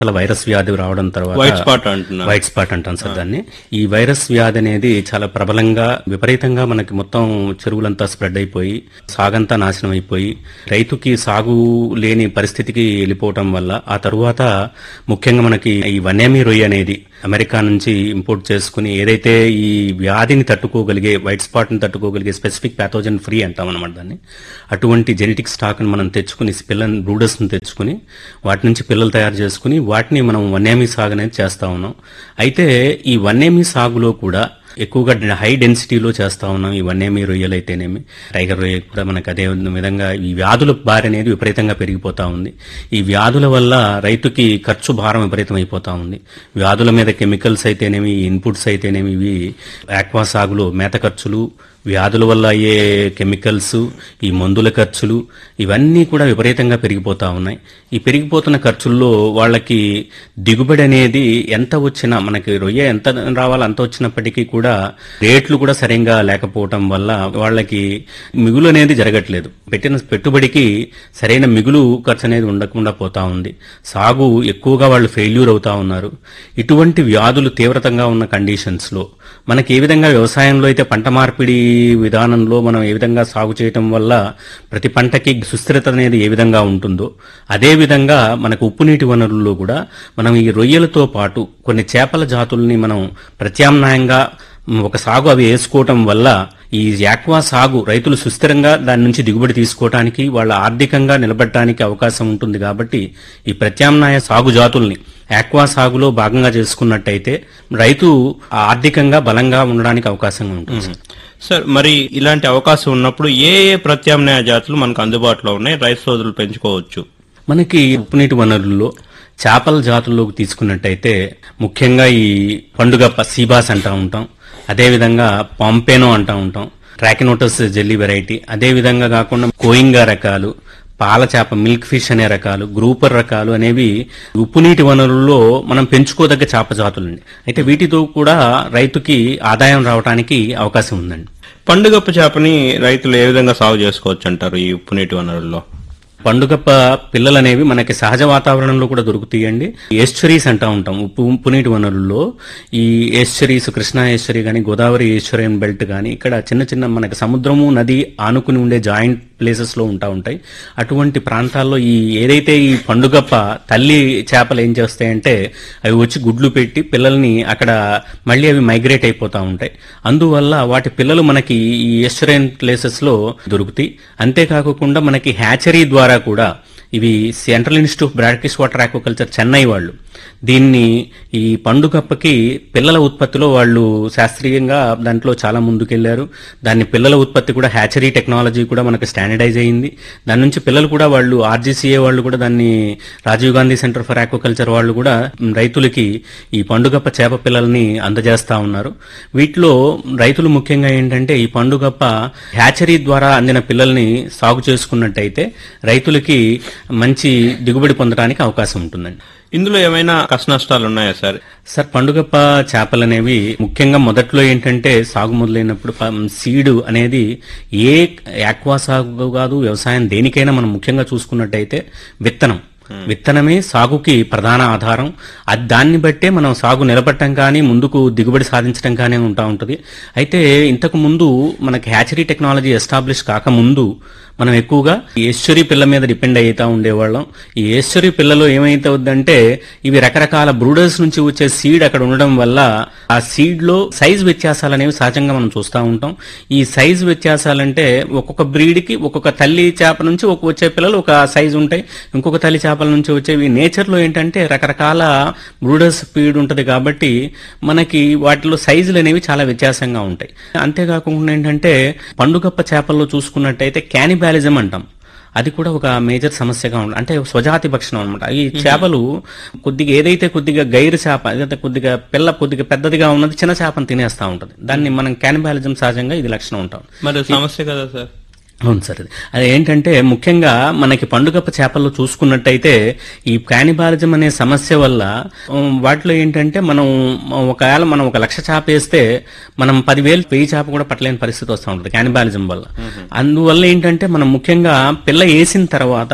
అలా వైరస్ వ్యాధి రావడం తర్వాత వైట్ స్పాట్ అంటున్నా వైట్ స్పాట్ అంటాం సార్ దాన్ని ఈ వైరస్ వ్యాధి అనేది చాలా ప్రబలంగా విపరీతంగా మనకి మొత్తం చెరువులంతా స్ప్రెడ్ అయిపోయి సాగంతా నాశనం అయిపోయి రైతుకి సాగు లేని పరిస్థితికి వెళ్ళిపోవటం వల్ల ఆ తరువాత ముఖ్యంగా మనకి ఈ వనేమి రొయ్య అనేది అమెరికా నుంచి ఇంపోర్ట్ చేసుకుని ఏదైతే ఈ వ్యాధిని తట్టుకోగలిగే వైట్ స్పాట్ ని తట్టుకోగలిగే స్పెసిఫిక్ ప్యాథోజన్ ఫ్రీ అంటాం అనమాట దాన్ని అటువంటి జెనెటిక్ స్టాక్ ని మనం తెచ్చుకుని పిల్లల బ్రూడర్స్ ని తెచ్చుకుని వాటి నుంచి పిల్లలు తయారు చేసుకుని వాటిని మనం వన్నేమి సాగు అనేది చేస్తా ఉన్నాం అయితే ఈ వన్నేమి సాగులో కూడా ఎక్కువగా హై డెన్సిటీలో చేస్తా ఉన్నాం ఈ వన్నేమి రొయ్యలు అయితేనేమి టైగర్ రొయ్య కూడా మనకు అదే విధంగా ఈ వ్యాధుల బారి అనేది విపరీతంగా పెరిగిపోతా ఉంది ఈ వ్యాధుల వల్ల రైతుకి ఖర్చు భారం విపరీతం అయిపోతా ఉంది వ్యాధుల మీద కెమికల్స్ అయితేనేమి ఇన్పుట్స్ అయితేనేమి ఇవి ఆక్వా సాగులో మేత ఖర్చులు వ్యాధుల వల్ల అయ్యే కెమికల్స్ ఈ మందుల ఖర్చులు ఇవన్నీ కూడా విపరీతంగా పెరిగిపోతా ఉన్నాయి ఈ పెరిగిపోతున్న ఖర్చుల్లో వాళ్ళకి దిగుబడి అనేది ఎంత వచ్చినా మనకి రొయ్య ఎంత రావాలో అంత వచ్చినప్పటికీ కూడా రేట్లు కూడా సరిగ్గా లేకపోవటం వల్ల వాళ్ళకి మిగులు అనేది జరగట్లేదు పెట్టిన పెట్టుబడికి సరైన మిగులు ఖర్చు అనేది ఉండకుండా పోతా ఉంది సాగు ఎక్కువగా వాళ్ళు ఫెయిల్యూర్ అవుతా ఉన్నారు ఇటువంటి వ్యాధులు తీవ్రతంగా ఉన్న కండిషన్స్ లో మనకి ఏ విధంగా వ్యవసాయంలో అయితే పంట మార్పిడి విధానంలో మనం ఏ విధంగా సాగు చేయటం వల్ల ప్రతి పంటకి సుస్థిరత అనేది ఏ విధంగా ఉంటుందో అదే విధంగా మనకు ఉప్పు నీటి వనరుల్లో కూడా మనం ఈ రొయ్యలతో పాటు కొన్ని చేపల జాతుల్ని మనం ప్రత్యామ్నాయంగా ఒక సాగు అవి వేసుకోవటం వల్ల ఈ యాక్వా సాగు రైతులు సుస్థిరంగా దాని నుంచి దిగుబడి తీసుకోవటానికి వాళ్ళ ఆర్థికంగా నిలబడటానికి అవకాశం ఉంటుంది కాబట్టి ఈ ప్రత్యామ్నాయ సాగు జాతుల్ని యాక్వా సాగులో భాగంగా చేసుకున్నట్టయితే రైతు ఆర్థికంగా బలంగా ఉండడానికి అవకాశంగా ఉంటుంది సార్ మరి ఇలాంటి అవకాశం ఉన్నప్పుడు ఏ ఏ ప్రత్యామ్నాయ జాతులు మనకు అందుబాటులో ఉన్నాయి రైతు సోదరులు పెంచుకోవచ్చు మనకి ఉప్పునీటి వనరుల్లో చేపల జాతుల్లోకి తీసుకున్నట్టయితే ముఖ్యంగా ఈ పండుగ సీబాస్ అంటా ఉంటాం అదేవిధంగా పాంపేనో అంటా ఉంటాం ట్రాకినోటస్ జెల్లీ వెరైటీ అదే విధంగా కాకుండా కోయింగా రకాలు పాల చేప మిల్క్ ఫిష్ అనే రకాలు గ్రూపర్ రకాలు అనేవి ఉప్పునీటి వనరుల్లో మనం పెంచుకోదగ్గ చేప జాతులండి అయితే వీటితో కూడా రైతుకి ఆదాయం రావడానికి అవకాశం ఉందండి పండుగప్ప చేపని రైతులు ఏ విధంగా సాగు చేసుకోవచ్చు అంటారు ఈ ఉప్పు నీటి వనరుల్లో పండుగప్ప పిల్లలు అనేవి మనకి సహజ వాతావరణంలో కూడా దొరుకుతాయండి ఎస్చరీస్ అంటా ఉంటాం ఉప్పు ఉప్పు నీటి వనరుల్లో ఈ ఎస్చరీస్ కృష్ణా ఎస్చరీ కానీ గోదావరి ఈశ్వరియన్ బెల్ట్ కానీ ఇక్కడ చిన్న చిన్న మనకి సముద్రము నది ఆనుకుని ఉండే జాయింట్ ప్లేసెస్ లో ఉంటా ఉంటాయి అటువంటి ప్రాంతాల్లో ఈ ఏదైతే ఈ పండుగప్ప తల్లి చేపలు ఏం చేస్తాయంటే అవి వచ్చి గుడ్లు పెట్టి పిల్లల్ని అక్కడ మళ్ళీ అవి మైగ్రేట్ అయిపోతా ఉంటాయి అందువల్ల వాటి పిల్లలు మనకి ఈ ఎస్చరైన్ ప్లేసెస్ లో దొరుకుతాయి అంతేకాకుండా మనకి హ్యాచరీ ద్వారా కూడా ఇవి Central Institute of Brackish Water Aquaculture Chennai వాళ్ళు దీన్ని ఈ పండుగప్పకి పిల్లల ఉత్పత్తిలో వాళ్ళు శాస్త్రీయంగా దాంట్లో చాలా ముందుకెళ్లారు దాన్ని పిల్లల ఉత్పత్తి కూడా హ్యాచరీ టెక్నాలజీ కూడా మనకు స్టాండర్డైజ్ అయింది దాని నుంచి పిల్లలు కూడా వాళ్ళు ఆర్జీసీఏ వాళ్ళు కూడా దాన్ని Rajiv Gandhi Centre for Aquaculture వాళ్ళు కూడా రైతులకి ఈ పండుగప్ప చేప పిల్లల్ని అందజేస్తా ఉన్నారు వీటిలో రైతులు ముఖ్యంగా ఏంటంటే ఈ పండుగప్ప హ్యాచరీ ద్వారా అందిన పిల్లల్ని సాగు చేసుకున్నట్టయితే రైతులకి మంచి దిగుబడి పొందడానికి అవకాశం ఉంటుందండి ఇందులో ఏమైనా కష్ట నష్టాలు ఉన్నాయా సార్ సార్ పండుగప్ప చేపలు అనేవి ముఖ్యంగా మొదట్లో ఏంటంటే సాగు మొదలైనప్పుడు సీడ్ అనేది ఏ యాక్వా సాగు కాదు వ్యవసాయం దేనికైనా మనం ముఖ్యంగా చూసుకున్నట్టయితే విత్తనం విత్తనమే సాగుకి ప్రధాన ఆధారం అది దాన్ని బట్టే మనం సాగు నిలబట్టం కానీ ముందుకు దిగుబడి సాధించడం కానీ ఉంటా ఉంటుంది అయితే ఇంతకు ముందు మనకి హ్యాచరీ టెక్నాలజీ ఎస్టాబ్లిష్ కాకముందు మనం ఎక్కువగా ఈ ఏశ్వరి పిల్ల మీద డిపెండ్ అవుతా ఉండేవాళ్ళం ఈ ఏశ్వరి పిల్లలో ఏమైతుందంటే ఇవి రకరకాల బ్రూడర్స్ నుంచి వచ్చే సీడ్ అక్కడ ఉండడం వల్ల ఆ సీడ్ లో సైజ్ వ్యత్యాసాలు అనేవి సహజంగా మనం చూస్తూ ఉంటాం ఈ సైజ్ వ్యత్యాసాలంటే ఒక్కొక్క బ్రీడ్ కి ఒక్కొక్క తల్లి చేప నుంచి ఒక వచ్చే పిల్లలు ఒక సైజ్ ఉంటాయి ఇంకొక తల్లి చేపల నుంచి వచ్చేవి నేచర్ లో ఏంటంటే రకరకాల బ్రూడర్స్ స్పీడ్ ఉంటది కాబట్టి మనకి వాటిలో సైజులు అనేవి చాలా వ్యత్యాసంగా ఉంటాయి అంతేకాకుండా ఏంటంటే పండుగప్ప చేపల్లో చూసుకున్నట్టయితే క్యానిబాలిజం అంటాం అది కూడా ఒక మేజర్ సమస్యగా ఉంది అంటే స్వజాతి భక్షణం అనమాట ఈ చేపలు కొద్దిగా ఏదైతే కొద్దిగా గైరు చేప ఏదైతే కొద్దిగా పిల్ల కొద్దిగా పెద్దదిగా ఉన్నది చిన్న చేపను తినేస్తా ఉంటది దాన్ని మనం క్యానిబాలిజం సహజంగా ఇది లక్షణం ఉంటాం మరి సమస్య కదా సార్ అవును సార్ అది అది ఏంటంటే ముఖ్యంగా మనకి పండుగప్ప చేపల్లో చూసుకున్నట్టయితే ఈ కానిబాలిజం అనే సమస్య వల్ల ఉమ్, వాటిలో ఏంటంటే మనం ఒకవేళ మనం ఒక లక్ష చేప వేస్తే మనం పదివేలు వెయ్యి చేప కూడా పట్టలేని పరిస్థితి వస్తూ ఉంటుంది కానిబాలిజం వల్ల అందువల్ల ఏంటంటే మనం ముఖ్యంగా పిల్ల వేసిన తర్వాత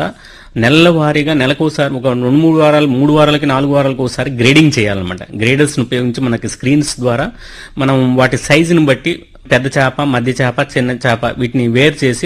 నెలల వారీగా నెలకోసారి ఒక రెండు మూడు వారాలు మూడు వారాలకి నాలుగు వారాలకు ఒకసారి గ్రేడింగ్ చేయాలన్నమాట గ్రేడర్స్ ఉపయోగించి మనకి స్క్రీన్స్ ద్వారా మనం వాటి సైజుని బట్టి పెద్ద చేప మధ్య చేప చిన్న చేప వీటిని వేరు చేసి